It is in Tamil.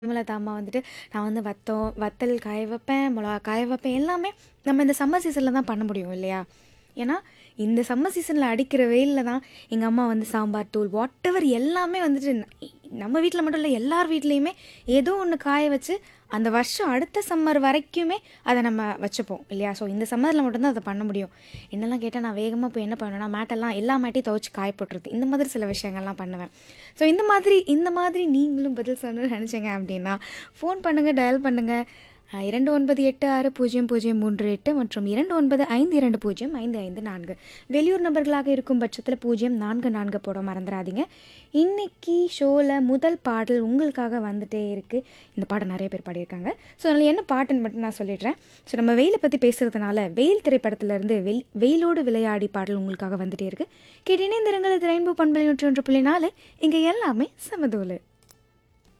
பிரேமலதா அம்மா வந்துட்டு நான் வந்து வத்தம் வத்தல் காய வைப்பேன், மிளகா காய வைப்பேன் எல்லாமே நம்ம இந்த சம்மர் சீசன்ல தான் பண்ண முடியும் இல்லையா? ஏன்னா, இந்த சம்மர் சீசன்ல அடிக்கிற வெயில்ல தான் எங்க அம்மா வந்து சாம்பார் தூள் வாட்டெவர் எல்லாமே வந்துட்டு ந நம்ம வீட்ல மட்டும் இல்ல, எல்லார் வீட்லயுமே ஏதோ ஒண்ணு காய வச்சு, அந்த வருஷம் அடுத்த சம்மர் வரைக்குமே அத நம்ம வச்சுப்போம் இல்லையா? ஸோ இந்த சம்மர்ல மட்டும் தான் அத பண்ண முடியும். என்னலாம் கேட்டா நான் வேகமா போய் என்ன பண்ணுவேன்னா, மேட்டெல்லாம் எல்லா மேட்டையும் துவைச்சு காய போட்டுறது. இந்த மாதிரி சில விஷயங்கள்லாம் பண்ணுவேன். ஸோ இந்த மாதிரி இந்த மாதிரி நீங்களும் பதில் சொல்லணும்னு நெனச்சீங்க அப்டின்னா, ஃபோன் பண்ணுங்க, டயல் பண்ணுங்க. அ 29860038 மற்றும் 2952055554 வெளியூர் நபர்களாக இருக்கும் பட்சத்தில 044 போட மறந்துறாதீங்க. இன்னைக்கு ஷோல முதல் பாடல் உங்களுக்காக வந்துட்டே இருக்கு. இந்த பாடல் நெறைய பேர் பாடியிருக்காங்க. ஸோ அதில என்ன பாட்டுன்னு மட்டும் நான் சொல்லிடுறேன். ஸோ நம்ம வெயில பத்தி பேசுறதுனால, வெயில் திரைப்படத்திலருந்து வெல் வெயிலோடு விளையாடி பாடல் உங்களுக்காக வந்துட்டே இருக்கு. கேட்டு இணைந்திருங்கள். இது ரெயின்போ பண்பலை 101.4 இங்க எல்லாமே சமதூளு.